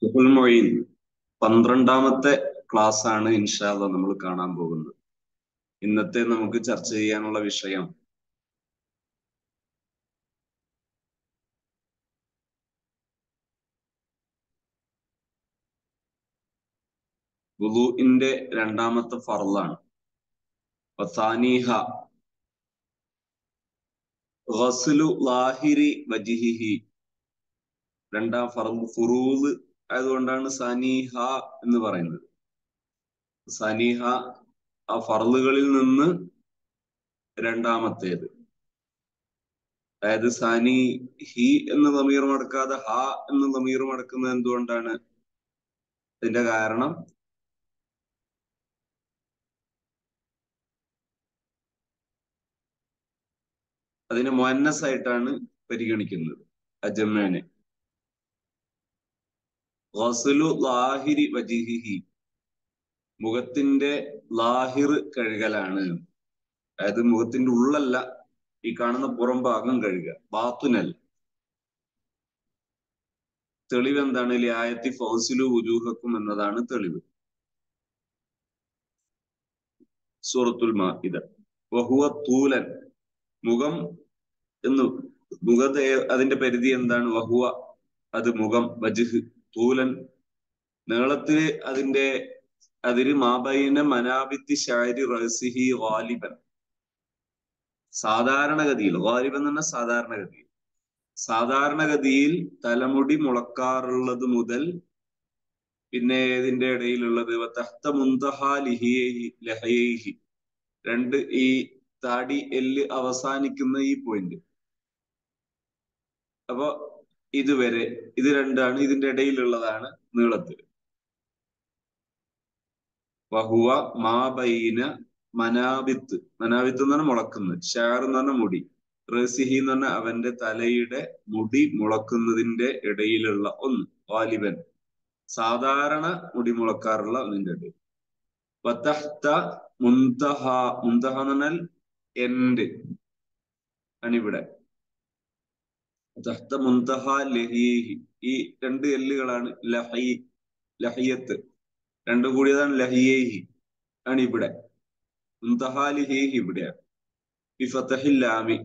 ഫുൽ മൊയ്ൻ പന്ത്രണ്ടാമത്തെ ക്ലാസ് ആണ് ഇൻഷാല്ല നമ്മൾ കാണാൻ പോകുന്നത് ഇന്നത്തെ നമുക്ക് ചർച്ച ചെയ്യാനുള്ള വിഷയം വുളുഇന്റെ രണ്ടാമത്തെ ഫർളാണ് വസാനീഹ ഗസ്ലു ലാഹിരി വജിഹിഹി രണ്ടാം ഫർള് ഫുറൂദ് ആയതുകൊണ്ടാണ് സനീഹ എന്ന് പറയുന്നത് സനീഹ ആ ഫർളുകളിൽ നിന്ന് രണ്ടാമത്തേത് അതായത് സനി ഹി എന്ന് തമീർ മടക്കാതെ ഹ എന്ന് തമീർ മടക്കുന്നത് എന്തുകൊണ്ടാണ് അതിന്റെ കാരണം അതിനെ മുന്നസ് ആയിട്ടാണ് പരിഗണിക്കുന്നത് അജമ്മനെ ഗസ്ലു ലാഹിരി വജിഹിഹി മുഖത്തിന്റെ ലാഹിർ കഴുകലാണ് അതായത് മുഖത്തിന്റെ ഉള്ളല്ല ഈ കാണുന്ന പുറം ഭാഗം കഴുകുക ബാത്തുനൽ തെളിവ് എന്താണ് ലിയായത്തി ഫൗസിലു ഉജൂഹക്കും എന്നതാണ് തെളിവ് സൂറത്തുൽ മാഇദ വഹുവ തൂലൻ മുഖം എന്ന് മുഖത്തെ അതിന്റെ പരിധി എന്താണ് വഹുവ അത് മുഖം വജുഹ് തൂലൻ നീളത്തില് അതിന്റെ അതിര് മാബൈന മനാബിത്തി ഷാരി റസിഹി ഗാലിബൻ സാധാരണഗതിയിൽ ഗാലിബൻ എന്ന് പറഞ്ഞാൽ സാധാരണഗതിയിൽ സാധാരണഗതിയിൽ തലമുടി മുളക്കാറുള്ളത് മുതൽ പിന്നെ ഇതിന്റെ ഇടയിലുള്ളത് തഹ്ത മുന്തഹ ലിഹിയേഹി ലഹയേഹി രണ്ട് ഈ താടി എല്ല് അവസാനിക്കുന്ന ഈ പോയിന്റ് അപ്പൊ ഇതുവരെ ഇത് രണ്ടാണ് ഇതിന്റെ ഇടയിലുള്ളതാണ് നീളത്തിൽ വഹുവ മാബൈന മനാബിത്ത് മനാബിത്ത് എന്ന് പറഞ്ഞാൽ മുളക്കുന്നത് ഷാർ എന്ന് പറഞ്ഞാൽ മുടി റസിഹി എന്ന് പറഞ്ഞാൽ അവന്റെ തലയുടെ മുടി മുളക്കുന്നതിന്റെ ഇടയിലുള്ള ഒന്ന് വാലിബൻ സാധാരണ മുടി മുളക്കാറുള്ള ഒന്നിന്റെ ഇടയിൽ വത്തഹ്ത മുന്തഹ മുന്തഹ എന്ന് പറഞ്ഞാൽ എൻഡ് ആണ് ഇവിടെ തഹ്ത മുന്തഹ ലഹീഹി ഈ രണ്ട് എല്ലുകളാണ് ലഹി ലഹിയത്ത് രണ്ടും കൂടിയതാണ് ലഹിയേഹി ആണ് ഇവിടെ മുന്തഹ ലിഹേഹി ഇവിടെയാണ് ഈ ഫത്തഹില്ലാമി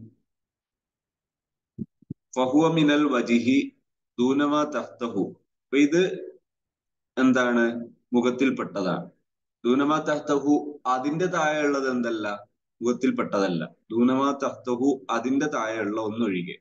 ഫഹുവ മിനൽ വജിഹി ദൂനമ തഹ്തഹു അപ്പൊ ഇത് എന്താണ് മുഖത്തിൽപ്പെട്ടതാണ് ദൂനമ തഹ്തഹു അതിന്റെ താഴെയുള്ളത് എന്തല്ല മുഖത്തിൽപ്പെട്ടതല്ല ദൂനമ തഹ്തഹു അതിന്റെ താഴെയുള്ള ഒന്നൊഴികെ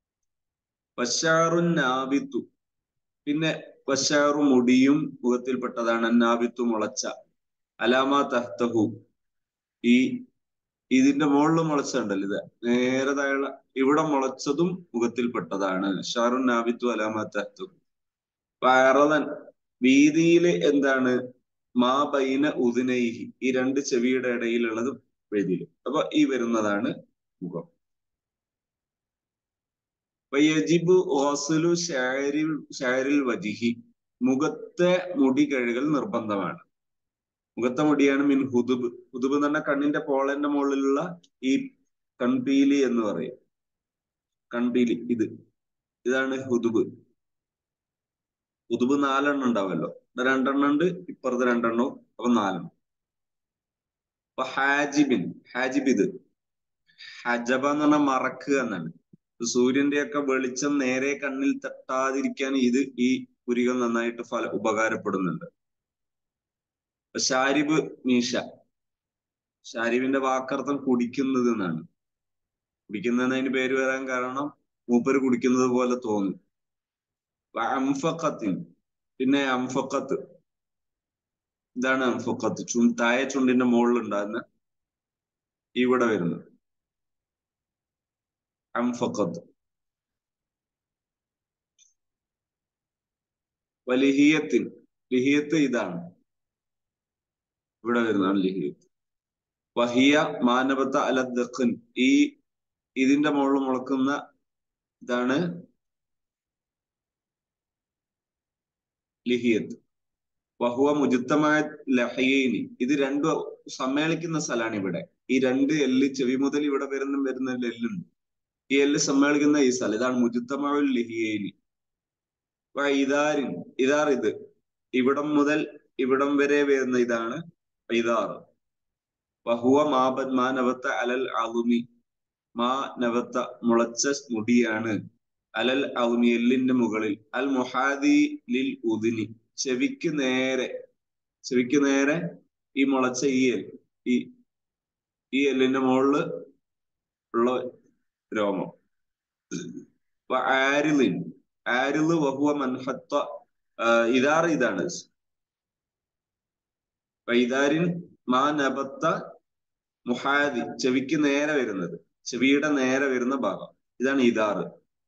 വശാറു നാബിത്തു പിന്നെ വശാറു മുടിയും മുഖത്തിൽപ്പെട്ടതാണ് നാബിത്തു മുളച്ച അലാമ തഹ്തഹു ഈ ഇതിന്റെ മുകളിൽ മുളച്ചുണ്ടല്ലോ ഇത് നേരെ താഴെ ഇവിടെ മുളച്ചതും മുഖത്തിൽപ്പെട്ടതാണ് ഷാറു നാബിത്തു അലാമ തഹ്തഹു വയറതൻ വീതിയില് എന്താണ് മാ ബൈന ഉദിനൈഹി ഈ രണ്ട് ചെവിയുടെ ഇടയിലുള്ളത് വേദിയിൽ അപ്പൊ ഈ വരുന്നതാണ് മുഖം വയജിബു ഓസലു ഷാരിൽ ഷാരിൽ വജിഹി മുഖത്തെ മുടി കഴുകൽ നിർബന്ധമാണ് മുഖത്തെ മുടിയാണ് മിൻ ഹുദുബ് ഹുദുബ് എന്ന് പറഞ്ഞാൽ കണ്ണിന്റെ പോളന്റെ മുകളിലുള്ള ഈ കൺപീലി എന്ന് പറയും കൺപീലി ഇത് ഇതാണ് ഹുദുബ് ഹുദുബ് നാലെണ്ണം ഉണ്ടാവുമല്ലോ രണ്ടെണ്ണം ഉണ്ട് ഇപ്പുറത്ത് രണ്ടെണ്ണവും അപ്പൊ നാലെണ്ണം അപ്പൊ ഹാജിബിൻ ഹാജിബ് ഇത് ഹജബ എന്ന് പറഞ്ഞാൽ മറക്കുക എന്നാണ് സൂര്യന്റെ ഒക്കെ വെളിച്ചം നേരെ കണ്ണിൽ തട്ടാതിരിക്കാൻ ഇത് ഈ പുരികം നന്നായിട്ട് ഫല ഉപകാരപ്പെടുന്നുണ്ട് ഷാരിബ് മീശ ഷാരിബിന്റെ വാക്കർത്ഥം കുടിക്കുന്നത് എന്നാണ് കുടിക്കുന്നതിന് പേര് വരാൻ കാരണം മൂപ്പര് കുടിക്കുന്നത് പോലെ തോന്നും അംഫക്കത്തിൻ പിന്നെ അംഫക്കത്ത് ഇതാണ് അംഫക്കത്ത് ചു തായ ചുണ്ടിന്റെ മുകളിൽ ഉണ്ടാകുന്ന ഇവിടെ വരുന്നത് അംഫക്കത്ത് വലിഹിയത്തിൻ ലിഹിയത്ത് ഇതാണ് ഇവിടെ വരുന്നതാണ് ലിഹിയത്ത് വഹിയ മാനവത്ത അലദ്ഖൻ ഈ ഇതിന്റെ മുകളിൽ മുളക്കുന്ന ഇതാണ് ലിഹിയത്ത് വഹുവ മുജിത്തമായ ലഹയേനി ഇത് രണ്ടും സമ്മേളിക്കുന്ന സ്ഥലമാണ് ഇവിടെ ഈ രണ്ട് എല്ല് ചെവി മുതൽ ഇവിടെ വരുന്ന വരുന്ന എല്ലുണ്ട് ഈ എല്ല് സമ്മേളിക്കുന്ന ഈ സ്ഥലം ഇതാണ് മുജിത്തമായ ലിഹിയേനി ഇതാരിൻ ഇതാർ ഇത് ഇവിടം മുതൽ ഇവിടം വരെ വരുന്ന ഇതാണ് ഇതാർ വഹുവ മാബൻ മാ നവത്ത അലൽ അളുമി മാ നവത്ത മുളച്ച മുടിയാണ് അലൽ അളുമി എല്ലിന്റെ മുകളിൽ അൽ മുഹാദി ലിൽ ഉദിനി ചെവിക്ക് നേരെ ചെവിക്ക് നേരെ ഈ മുളച്ച ഈ എൽ ഈ ഈ എല്ലിന്റെ മുകളില് ഉള്ള രോമം ആരിലിൻ ആരില് വഹുവ മൻഹത്ത ഇതാർ ഇതാണ് വൈദാരിൻ മാ നബത്ത മുഹാദി ചെവിക്ക് നേരെ വരുന്നത് ചെവിയുടെ നേരെ വരുന്ന ഭാഗം ഇതാണ് ഇതാറ്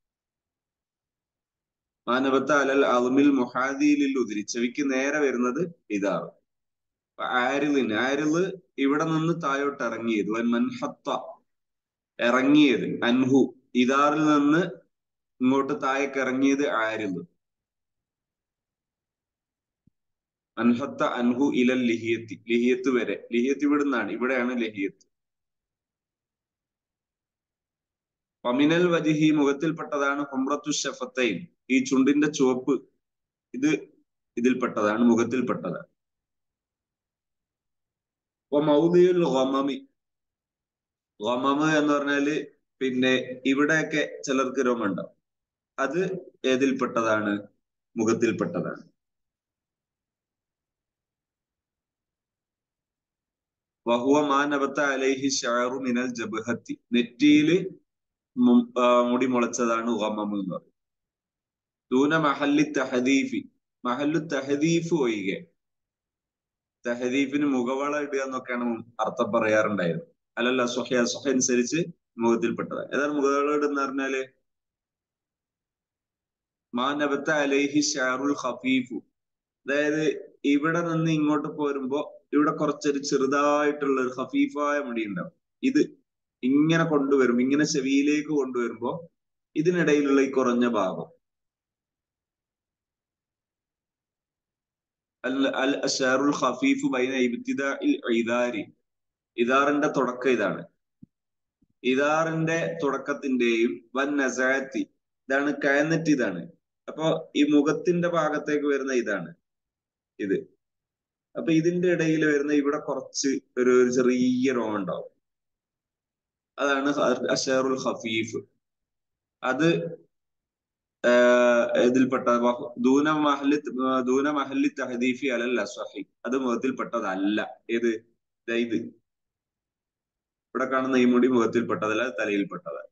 മാനബത്ത അലൽ അൽമിൽ മുഹാദിലിൽ ഉതിരി ചെവിക്ക് നേരെ വരുന്നത് ഇതാറ് ആരിലിൻ ആരില് ഇവിടെ നിന്ന് താഴോട്ട് ഇറങ്ങിയത് വൻ മൻഹത്ത ഇറങ്ങിയത് അൻഹു ഇതാറിൽ നിന്ന് ഇങ്ങോട്ട് താഴേക്ക് ഇറങ്ങിയത് ആരില് അൻഹത്ത അൻഹു ഇലൽ ലിഹിയത്തി ലിഹിയത്ത് വരെ ലിഹിയത്ത് ഇവിടുന്നാണ് ഇവിടെയാണ് ലഹിയത്ത് പമിനൽ വജിഹി മുഖത്തിൽപ്പെട്ടതാണ് ഹുംറത്തു ഷഫത്തൈൻ ഈ ചുണ്ടിന്റെ ചുവപ്പ് ഇത് ഇതിൽപ്പെട്ടതാണ് മുഖത്തിൽപ്പെട്ടതാണ് മൗദിയുൽ ഗമമി ഗമമ് എന്ന് പറഞ്ഞാല് പിന്നെ ഇവിടെയൊക്കെ ചിലർക്ക് രോമം ഉണ്ടാവും അത് ഏതിൽപ്പെട്ടതാണ് മുഖത്തിൽപ്പെട്ടതാണ് വഹുവ മാനബത്ത അലൈഹി ഷാറു മിനൽ ജബഹത്തി നെറ്റിയില് മുടി മുളച്ചതാണ് ഗമം എന്ന് പറയും ദൂന മഹല്ലി തഹദീഫി മഹല്ലു തഹദീഫ് ഒഴികെ തഹദീഫിന് മുഖവള ഇടുക എന്നൊക്കെയാണ് അർത്ഥം പറയാറുണ്ടായിരുന്നത് അല്ലല്ല സ്വഹ സ്വഹ അനുസരിച്ച് മുഖത്തിൽപ്പെട്ടത് ഏതാണ് മുഖവള ഇടുന്ന പറഞ്ഞാല് മാനബത്ത അലൈഹി ഷാറുൽ ഖഫീഫു അതായത് ഇവിടെ നിന്ന് ഇങ്ങോട്ട് പോരുമ്പോ ഇവിടെ കുറച്ചൊരു ചെറുതായിട്ടുള്ള ഒരു ഹഫീഫായ മുടി ഉണ്ടാവും ഇത് ഇങ്ങനെ കൊണ്ടുവരും ഇങ്ങനെ ചെവിയിലേക്ക് കൊണ്ടുവരുമ്പോ ഇതിനിടയിലുള്ള ഈ കുറഞ്ഞ ഭാഗം അൽ അൽ അഷാറുൽ ഖഫീഫു ബൈന ഇദാരി ഇദാറിന്റെ തുടക്കം ഇതാണ് ഇദാറിന്റെ തുടക്കത്തിന്റെയും വൻ നസാത്തി ഇതാണ് കയന്നിട്ട് ഇതാണ് അപ്പൊ ഈ മുഖത്തിന്റെ ഭാഗത്തേക്ക് വരുന്ന ഇതാണ് ഇത് അപ്പൊ ഇതിന്റെ ഇടയിൽ വരുന്ന ഇവിടെ കുറച്ച് ഒരു ചെറിയ രോമം ഉണ്ടാവും അതാണ് അഷാറുൽ ഖഫീഫ് അത് ഇതിൽപ്പെട്ട ദൂന മഹല്ലി ദൂന മഹല്ലി തഹദീഫി അലല്ല സഹി അത് മുഖത്തിൽപ്പെട്ടതല്ല ഏത് ഇത് ഇവിടെ കാണുന്ന ഈ മുടി മുഖത്തിൽപ്പെട്ടതല്ല തലയിൽപ്പെട്ടതല്ല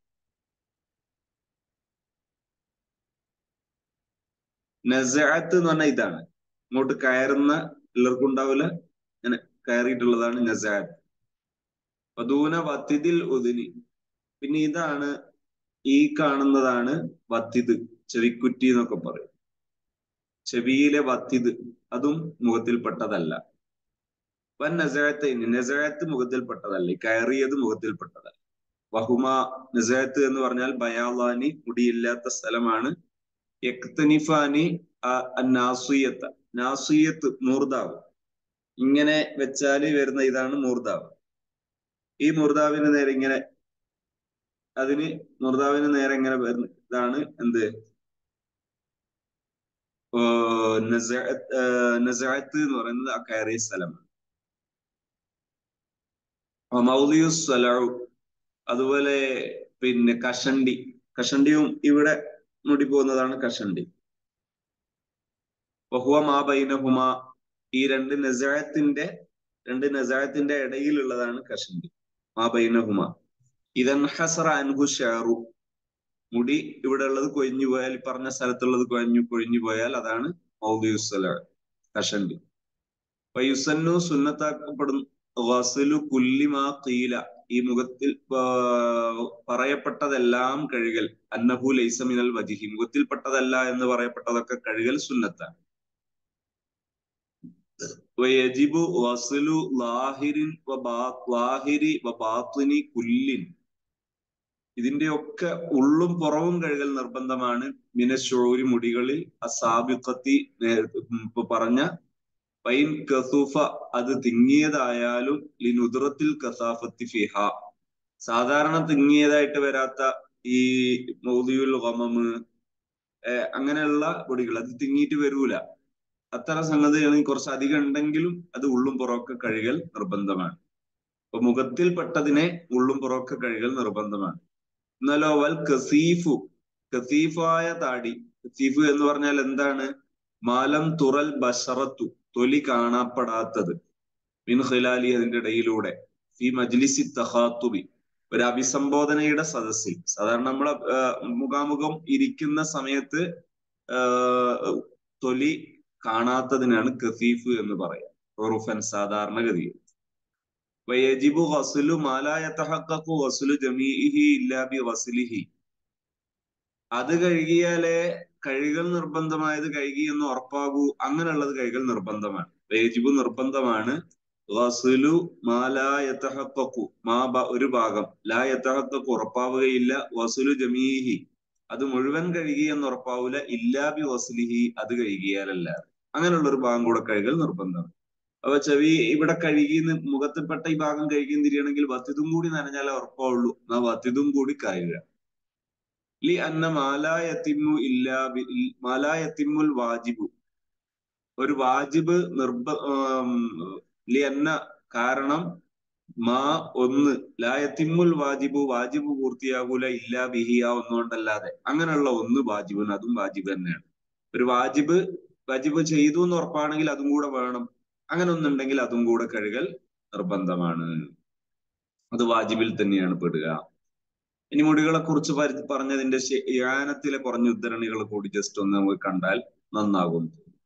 നസാത്ത് എന്ന് പറഞ്ഞാൽ ഇതാണ് ഇങ്ങോട്ട് കയറുന്ന എല്ലാവർക്കും ഉണ്ടാവില്ല ഇങ്ങനെ കയറിയിട്ടുള്ളതാണ് നസാത്ത് വധൂന വത്തിദിൽ ഉദിനി പിന്നെ ഇതാണ് ഈ കാണുന്നതാണ് വത്തിത് ചെവിക്കുറ്റി എന്നൊക്കെ പറയും ചെവിയിലെ വത്തിത് അതും മുഖത്തിൽപ്പെട്ടതല്ല വൻ നസാത്ത് നസാത്ത് മുഖത്തിൽപ്പെട്ടതല്ല ഈ കയറിയത് മുഖത്തിൽപ്പെട്ടതല്ല വഹുമ നസാത്ത് എന്ന് പറഞ്ഞാൽ ബയാളാനി മുടിയില്ലാത്ത സ്ഥലമാണ് യക്തനിഫാനി നാസുയത്ത് നാസുയത്ത് മൂർദാവ് ഇങ്ങനെ വെച്ചാല് വരുന്ന ഇതാണ് മൂർദാവ് ഈ മൂർദാവിന് നേരെ ഇങ്ങനെ അതിന് മൂർദാവിന് നേരെ ഇങ്ങനെ വരുന്ന ഇതാണ് എന്ത് നസാത്ത് എന്ന് പറയുന്നത് ആ കയറിയ സ്ഥലമാണ് മൗലിയുസ്വലു അതുപോലെ പിന്നെ കഷണ്ടി കഷണ്ടിയും ഇവിടെ മുടി പോകുന്നതാണ് കഷണ്ടി ബഹുവ മാ ബൈനഹുമ ഈ രണ്ട് നസായത്തിന്റെ രണ്ട് നസായത്തിന്റെ ഇടയിലുള്ളതാണ് കഷണ്ടി മാ ബൈനഹുമ ഇതൻ ഹസറ അൻഹു ഷാറു മുടി ഇവിടെ ഉള്ളത് കൊഴിഞ്ഞു പോയാൽ ഈ പറഞ്ഞ സ്ഥലത്തുള്ളത് കൊഴിഞ്ഞു കൊഴിഞ്ഞു പോയാൽ അതാണ് മൗദിയുസ്സല കഷണ്ടി വയുസന്നു സുന്നത്താക്കപ്പെടും വസലു കുല്ലിമാ കീല ഈ മുഖത്തിൽ പറയപ്പെട്ടതെല്ലാം കഴുകൽ അന്നഹു ലൈസമിനൽ വജിഹി മുഖത്തിൽപ്പെട്ടതല്ല എന്ന് പറയപ്പെട്ടതൊക്കെ കഴുകൽ സുന്നത്താണ് വയജിബു വസലു ലാഹിരിൻ ലാഹിരി വബാത്തിനി കുല്ലിൻ ഇതിന്റെ ഒക്കെ ഉള്ളും പുറവും കഴുകൽ നിർബന്ധമാണ് മിനശോരി മുടികളിൽ അസാബിക്കത്തി ഇപ്പൊ പറഞ്ഞ പൈൻ കസൂഫ അത് തിങ്ങിയതായാലും ലിനുദ്രത്തിൽ കസാഫത്തി ഫിഹ സാധാരണ തിങ്ങിയതായിട്ട് വരാത്ത ഈ മൗദിയുൽ ഗമമ് അങ്ങനെയുള്ള പൊടികൾ അത് തിങ്ങിയിട്ട് വരൂല അത്തരം സംഗതികൾ കുറച്ച് അധികം ഉണ്ടെങ്കിലും അത് ഉള്ളും പുറമൊക്കെ കഴുകൽ നിർബന്ധമാണ് അപ്പൊ മുഖത്തിൽപ്പെട്ടതിനെ ഉള്ളും പുറമൊക്കെ കഴുകൽ നിർബന്ധമാണ് എന്നാലോ വൽ കസീഫു കസീഫായ താടി കസീഫു എന്ന് പറഞ്ഞാൽ എന്താണ് മാലം തുറൽ ബഷറത്തു തൊലി കാണപ്പെടാത്തത് മിൻ ഖിലാലി അതിന്റെ ഇടയിലൂടെ ഈ മജ്ലിസി തഹാത്തുബി ഒരു അഭിസംബോധനയുടെ സദസ്സിൽ സാധാരണ നമ്മളെ മുഖാമുഖം ഇരിക്കുന്ന സമയത്ത് തൊലി കാണാത്തതിനാണ് കസീഫ് എന്ന് പറയാം ഉറുഫൻ സാധാരണഗതിയിൽ വയജിബു ഗസ്ലു മാലാ യതഹഖഖു ഗസ്ലു ജമീഇഹി ഇല്ലാ ബി ഗസ്ലിഹി അത് കഴുകിയാലേ കഴുകൽ നിർബന്ധമായത് കഴുകി എന്ന് ഉറപ്പാകൂ അങ്ങനെയുള്ളത് കഴുകൽ നിർബന്ധമാണ് വേജിബു നിർബന്ധമാണ് ഗസ്ലു മാലാ യതഹഖഖു മാ ഒരു ഭാഗം ലാ യതഹഖഖു ഉറപ്പാവുകയില്ല വസുലു ജമീഹി അത് മുഴുവൻ കഴുകി എന്ന് ഉറപ്പാവൂല ഇല്ലാ ബി വസ്ലിഹി അത് കഴുകിയാലല്ല അങ്ങനെയുള്ള ഒരു ഭാഗം കൂടെ കഴുകൽ നിർബന്ധമാണ് അപ്പൊ ചെവി ഇവിടെ കഴുകി മുഖത്തിൽപ്പെട്ട ഈ ഭാഗം കഴുകി തിരിയണമെങ്കിൽ വത്തിതും കൂടി നനഞ്ഞാലേ ഉറപ്പാവുള്ളൂ എന്നാ വത്തിതും കൂടി കഴുകുക ലി അന്ന മാലായത്തിമു ഇല്ലാ മാലായത്തിമുൽ വാജിബു ഒരു വാജിബ് നിർബ ലി അന്ന കാരണം മാ ഒന്ന് ലായത്തിമുൽ വാജിബു വാജിബ് പൂർത്തിയാകൂല ഇല്ലാ ബിഹിയ ഒന്നുകൊണ്ടല്ലാതെ അങ്ങനെയുള്ള ഒന്ന് വാജിബിന് അതും വാജിബ് തന്നെയാണ് ഒരു വാജിബ് വാജിബ് ചെയ്തു എന്ന് ഉറപ്പാണെങ്കിൽ അതും കൂടെ വേണം അങ്ങനെ ഒന്നുണ്ടെങ്കിൽ അതും കൂടെ കഴുകൽ നിർബന്ധമാണ് അത് വാജിബിൽ തന്നെയാണ് പെടുക ഇനി മുടികളെ കുറിച്ച് പറഞ്ഞതിന്റെ യാനത്തിലെ കുറഞ്ഞ ഉദ്ധരണികൾ കൂടി ജസ്റ്റ് ഒന്ന് നമുക്ക് കണ്ടാൽ നന്നാകും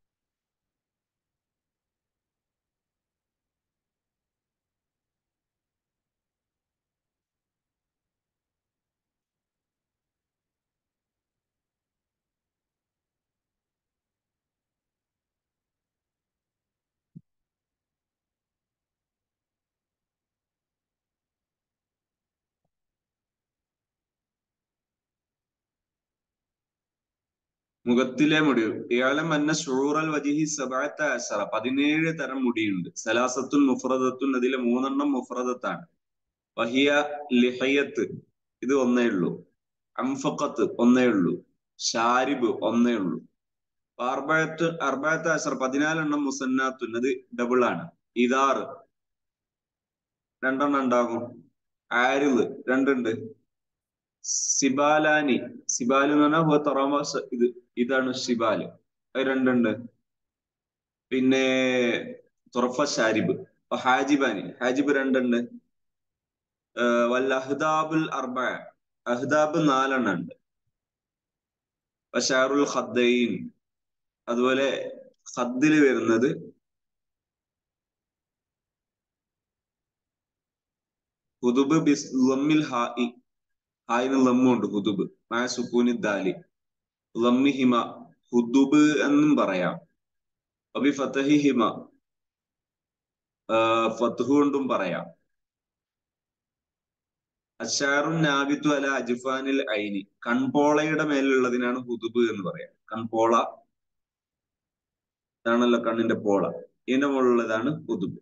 മുഖത്തിലെ മുടി ഇയാലം അന്ന ഷൂറൽ വജിഹി സബാത്ത അസറ പതിനേഴ് തരം മുടിയുണ്ട് സലാസത്തുൻ മുഫ്രദത്തുൻ അതിലെ മൂന്നെണ്ണം മുഫ്രദത്താണ് വഹിയ ലിഹയത്ത് ഇത് ഒന്നേ ഉള്ളൂ അംഫക്കത്ത് ഒന്നേ ഉള്ളൂ ഷാരിബ് ഒന്നേ ഉള്ളൂ അർബായത്ത് അർബായത്ത് അസർ പതിനാലെണ്ണം മുസന്നാത്തുൻ അത് ഡബിൾ ആണ് ഇതാറ് രണ്ടെണ്ണം ഉണ്ടാകും ആരില് രണ്ടുണ്ട് സിബാലാനി സിബാൽ എന്ന് പറഞ്ഞാൽ തറമ ഇത് ഇതാണ് ഷിബാല് അത് രണ്ടുണ്ട് പിന്നെ തുറഫ ഷാരിബ് ഹാജിബാനി ഹാജിബ് രണ്ടുണ്ട് വല്ല അഹ്ദാബുൽ അർബ അഹ്ദാബ് നാലെണ്ണം ഉണ്ട് ഷാറുൽ ഖദ്ദൈൻ അതുപോലെ ഖദ്ദിൽ വരുന്നത് ഹുദുബ് ബിസ് ലമ്മിൽ ഹായി ഹായിന് ലമ്മുണ്ട് ഹുദുബ് മായ സുക്കൂനി ദാലി ലമ്മിഹിമ ഹുദുബ് എന്നും പറയാം അബി ഫതഹിഹിമ ഫത്തുഹ് കൊണ്ടും പറയാം അഷാറുൻ നാബിത്തു അല അജ്ഫാനിൽ ഐനി കൺപോളയുടെ മേലുള്ളതിനാണ് ഹുദുബ് എന്ന് പറയാം കൺപോള ഇതാണല്ലോ കണ്ണിന്റെ പോള ഇതിന്റെ മുകളിലുള്ളതാണ് ഹുദുബ്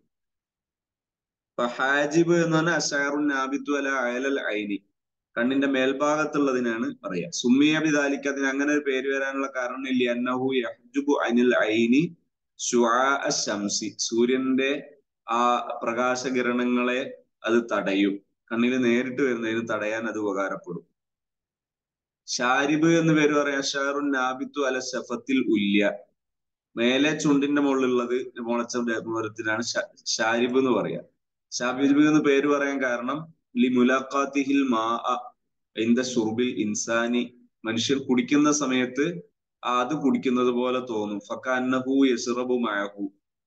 ഹാജിബ് എന്ന് പറഞ്ഞാൽ അഷാറുൻ നാബിത്തു അല അയലൽ ഐനി കണ്ണിന്റെ മേൽഭാഗത്തുള്ളതിനാണ് പറയാ സുമ്മിയ ബിദാലിക്ക് അതിന് അങ്ങനെ ഒരു പേര് വരാനുള്ള കാരണം ഇല്ല അന്നഹു യഹ്ജുബു അനിൽ ഐനി ശംസി സൂര്യന്റെ ആ പ്രകാശകിരണങ്ങളെ അത് തടയും കണ്ണിന് നേരിട്ട് വരുന്നതിന് തടയാൻ അത് ഉപകാരപ്പെടും ഷാരിബ് എന്ന് പേര് പറയാം ഷാറുൻ നാബിത്തു അല ഷഫത്തിൽ ഉല്യ മേലെ ചുണ്ടിന്റെ മുകളിലുള്ളത് മുളച്ച മരത്തിനാണ് ഷാരിബ് എന്ന് പറയാം ഷാബിബ് എന്ന് പേര് പറയാൻ കാരണം ലി മുലാഖാത്തിഹിൽ മാ ഇന്ത ഷുർബിൽ ഇൻസാനി മനുഷ്യർ കുടിക്കുന്ന സമയത്ത് അത് കുടിക്കുന്നത് പോലെ തോന്നും ഫക്കന്നഹു യസ്റബു മഅഹു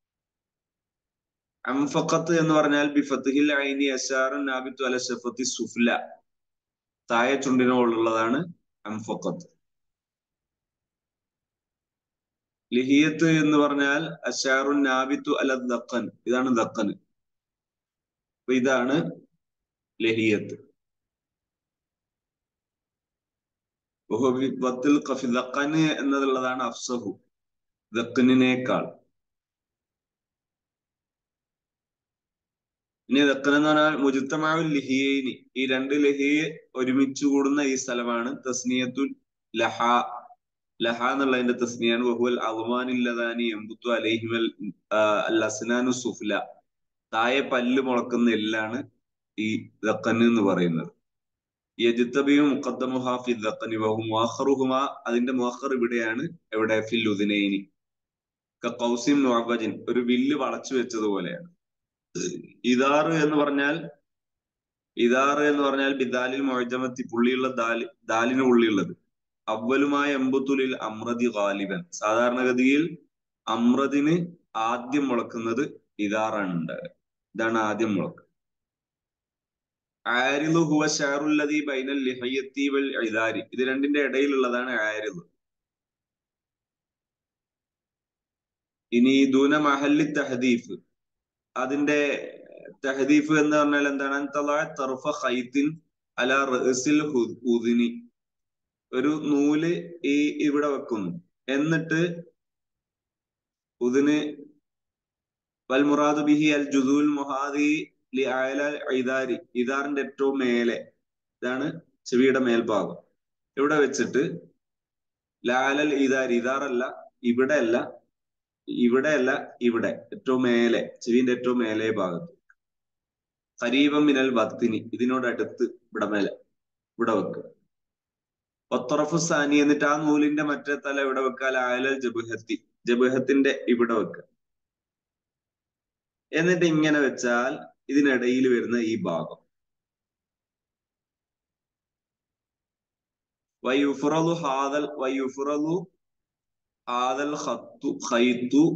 അംഫഖത്ത് എന്ന് പറഞ്ഞാൽ ബിഫത്ഹിൽ ഐനി അശാറൻ നാബിത്തു അല ഷഫത്തി സുഫ്ല താഴെ ചുണ്ടിനോടുള്ളതാണ് അംഫഖത്ത് ലിഹിയത്ത് എന്ന് പറഞ്ഞാൽ അഷാറുൻ നാബിത്തു അല ദക്കൻ ഇതാണ് ദക്കൻ അപ്പൊ ഇതാണ് ലഹിയത്ത് ദക്കന് എന്നതുള്ളതാണ് അഫ്സഹു ദക്കനിനേക്കാൾ ഇനി ദക്കൻ എന്ന് പറഞ്ഞാൽ മുജിത്തമാവുൽ ലഹിയൈനി ഈ രണ്ട് ലഹിയെ ഒരുമിച്ച് കൂടുന്ന ഈ സ്ഥലമാണ് തസ്നിയത്തുൽ ലഹ ലഹ എന്നുള്ളതിന്റെ തസ്നിയാണ് വഹുവൽ അളുമാനില്ലതാനി എമ്പുത്തു അലൈഹിമൽ അൽ അസ്നാനു സുഫ്ല താഴെ പല്ല് മുളക്കുന്ന എല്ലാണ് ഈ ദക്കന് എന്ന് പറയുന്നത് യജിത്തബിയും മുഖദ്ദമുഹ ഫി ദക്കനി വഹു മുഅഖറുഹുമ അതിന്റെ മുഅഖർ ഇവിടെയാണ് എവിടെ ഫിൽ ഉദിനൈനി കൗസിം മുഅവജിൻ ഒരു വില്ല് വളച്ചു വെച്ചതുപോലെയാണ് ഇതാറ് എന്ന് പറഞ്ഞാൽ ഇതാറ് എന്ന് പറഞ്ഞാൽ ബിദാലിൽ മൊഴജമത്തി പുള്ളിയുള്ള ദാലി ദാലിന് പുള്ളിയുള്ളത് അവലുമായ എമ്പത്തുലിൽ അമ്രതി ഗാലിബൻ സാധാരണഗതിയിൽ അമ്രതിന് ആദ്യം മുളക്കുന്നത് ഇതാറാണ് ഉണ്ടാകുക ഇതാണ് ആദ്യം മുളക്ക് ആരിദ് ഹുവ ഷാറുല്ലതി ബൈനൽ ലിഹയത്തി വൽ ഇദാരി ഇത് രണ്ടിന്റെ ഇടയിലുള്ളതാണ് ആരിദ് ഇനി ദൂന മഹല്ലി തഹദീഫ് അതിന്റെ തഹദീഫ് എന്ന് പറഞ്ഞാൽ എന്താണ് തർഫ ഖൈത്തിൻ അല റസിൽ ഉദിനി ഒരു നൂല് ഈ ഇവിടെ വെക്കുന്നു എന്നിട്ട് ഉദിന് വൽ മുറാദ് ബിഹി അൽ ജുദുൽ മുഹാദി ലി അയല ഇദാരി ഇദാറിന്റെ ഏറ്റവും മേലെ ഇതാണ് ചെവിയുടെ മേൽഭാഗം ഇവിടെ വെച്ചിട്ട് ലാലൽ ഇദാരി ഇദാറല്ല ഇവിടെ അല്ല ഇവിടെ അല്ല ഇവിടെ ഏറ്റവും മേലെ ചെവിന്റെ ഏറ്റവും മേലെ ഭാഗത്ത് ഖരീബം മിനൽ ബത്തിനി ഇതിനോടടുത്ത് ഇവിടെ മേലെ ഇവിടെ വെക്കുക ഒത്തറഫു സാനി എന്നിട്ട് ആ നൂലിന്റെ മറ്റേ തല ഇവിടെ വെക്കാൽ ആയലൽ ജബുഹത്തി ജബുഹത്തിന്റെ ഇവിടെ വെക്കുക എന്നിട്ട് ഇങ്ങനെ വെച്ചാൽ ഇതിനിടയിൽ വരുന്ന ഈ ഭാഗം വയുഫറലു ഹാദൽ വയുഫറലു ഹാദൽ ഖത്തു ഖൈത്തു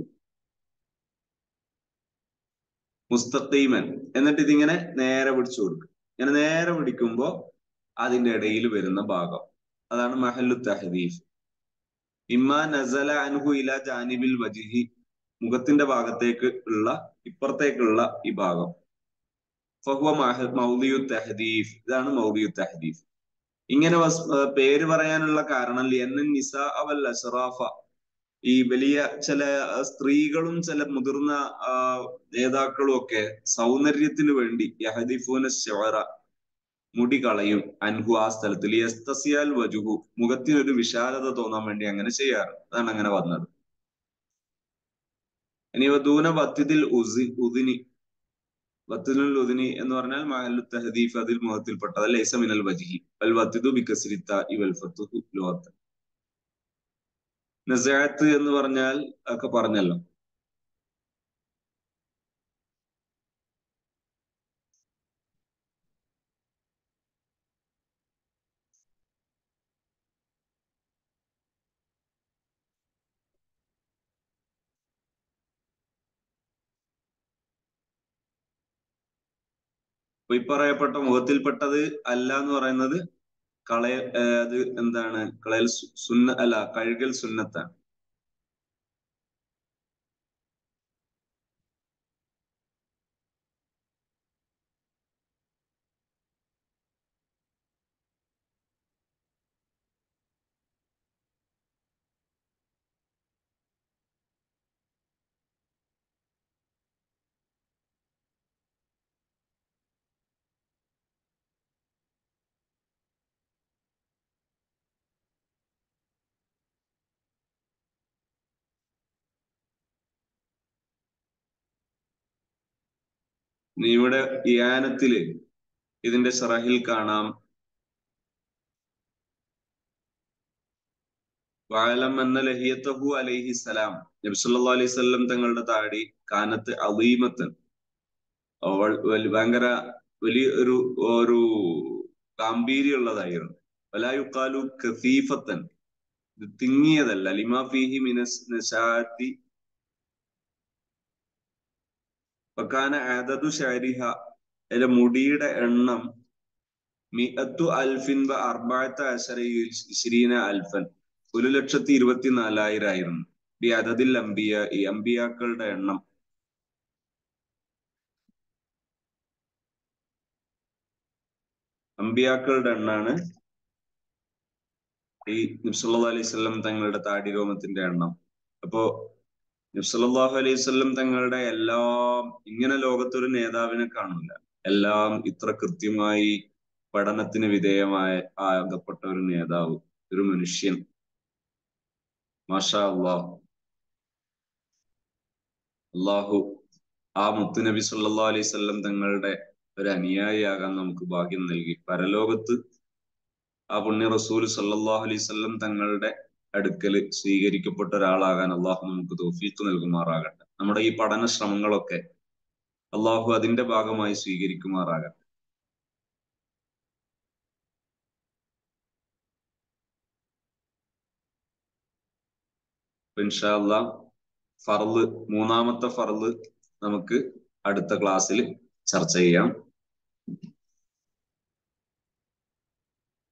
മുസ്തഖീമൻ എന്നിട്ട് ഇതിങ്ങനെ നേരെ പിടിച്ചു കൊടുക്കും ഇങ്ങനെ നേരെ പിടിക്കുമ്പോ അതിന്റെ ഇടയിൽ വരുന്ന ഭാഗം അതാണ് മഹല്ലു തഹദീഫ് ഇമ്മ നസല അൻഹു ഇല ജാനിബിൽ വജിഹി മുഖത്തിന്റെ ഭാഗത്തേക്ക് ഉള്ള ഇപ്പുറത്തേക്കുള്ള ഈ ഭാഗം ഫഹുവ മൗലിയു തഹദീഫ് ഇതാണ് മൗലിയു തഹദീഫ് ഇങ്ങനെ പേര് പറയാനുള്ള കാരണം ലിയന്നൻ നിസ അവൽ അഷറാഫ ഈ വലിയ ചില സ്ത്രീകളും ചില മുതിർന്ന നേതാക്കളും ഒക്കെ സൗന്ദര്യത്തിന് വേണ്ടി യഹദിഫൂന ഷെവറ മുടി കളയും അൻഹു ആ സ്ഥലത്ത് ലിയസ്തസിയാൽ വജുഹു മുഖത്തിനൊരു വിശാലത തോന്നാൻ വേണ്ടി അങ്ങനെ ചെയ്യാറ് അതാണ് അങ്ങനെ വന്നത് ഇനി ദൂന വത്തിദിൽ ഉസി ഉദിനി വത്തിദുൽ ഉദിനി എന്ന് പറഞ്ഞാൽ മഹല്ലു തഹദീഫ് അതിൽ മുഖത്തിൽപ്പെട്ടത് ലൈസ മിനൽ വജിഹി അൽ വത്തിദു ബിക്കസ്രിത്ത ഇവൽ ഫത്തുഹു ലോത്ത് നസാത്ത് എന്ന് പറഞ്ഞാൽ ഒക്കെ പറഞ്ഞല്ലോ ഈ പറയപ്പെട്ട മുഖത്തിൽപ്പെട്ടത് അല്ല എന്ന് പറയുന്നത് കളയ അത് എന്താണ് കളയൽ സുന്ന അല്ല കഴുകൽ സുന്നത്താണ് ഇനി ഇവിടെ യാനത്തില് ഇതിന്റെ ഷറഹിൽ കാണാം വാലം എന്ന ലഹിയത്തഹു അലൈഹി സലാം നബ്സല്ലാ അലൈഹി സ്വല്ലം തങ്ങളുടെ താടി കാനത്ത് അലീമത്തൻ അവൾ ഭയങ്കര വലിയ ഒരു ഒരു ഗാംഭീര്യമുള്ളതായിരുന്നു വലായുക്കാലു ഖഫീഫത്തൻ ഇത് തിങ്ങിയതല്ല ലിമാ ഫീഹി മിനസ് നശാത്തി വക്കാന ആദതു ഷാരിഹ അതിലെ മുടിയുടെ എണ്ണം മിഅത്തു അൽഫിൻ വ അർബായത്ത അശര ഇശ്രീന അൽഫൻ ഒരു ലക്ഷത്തി ഇരുപത്തി നാലായിരം ആയിരുന്നു ബി അതതിൽ അംബിയ ഈ അംബിയാക്കളുടെ എണ്ണം അംബിയാക്കളുടെ എണ്ണാണ് ഈ നബ്സല്ലാ അലൈഹി സ്വല്ലം തങ്ങളുടെ താടി രോമത്തിന്റെ എണ്ണം അപ്പോ നബ്സല്ലാഹു അലൈഹി സ്വല്ലം തങ്ങളുടെ എല്ലാം ഇങ്ങനെ ലോകത്തൊരു നേതാവിനെ കാണില്ല എല്ലാം ഇത്ര കൃത്യമായി പഠനത്തിന് വിധേയമായ ആകപ്പെട്ട ഒരു നേതാവ് ഒരു മനുഷ്യൻ മാഷാ അള്ളാഹ് അള്ളാഹു ആ മുത്തുനബി സല്ലാ അലൈഹി സ്വല്ലം തങ്ങളുടെ ഒരു അനുയായിയാകാൻ നമുക്ക് ഭാഗ്യം നൽകി പരലോകത്ത് ആ പുണ്യ റസൂൽ സല്ലാഹു അലൈഹി സ്വല്ലം തങ്ങളുടെ അടുക്കല് സ്വീകരിക്കപ്പെട്ട ഒരാളാകാൻ അള്ളാഹു നമുക്ക് തോഫീത്ത് നൽകുമാറാകട്ടെ നമ്മുടെ ഈ പഠന ശ്രമങ്ങളൊക്കെ അള്ളാഹു അതിന്റെ ഭാഗമായി സ്വീകരിക്കുമാറാകട്ടെ ഇൻഷാല്ല ഫർള് മൂന്നാമത്തെ ഫർള് നമുക്ക് അടുത്ത ക്ലാസ്സിൽ ചർച്ച ചെയ്യാം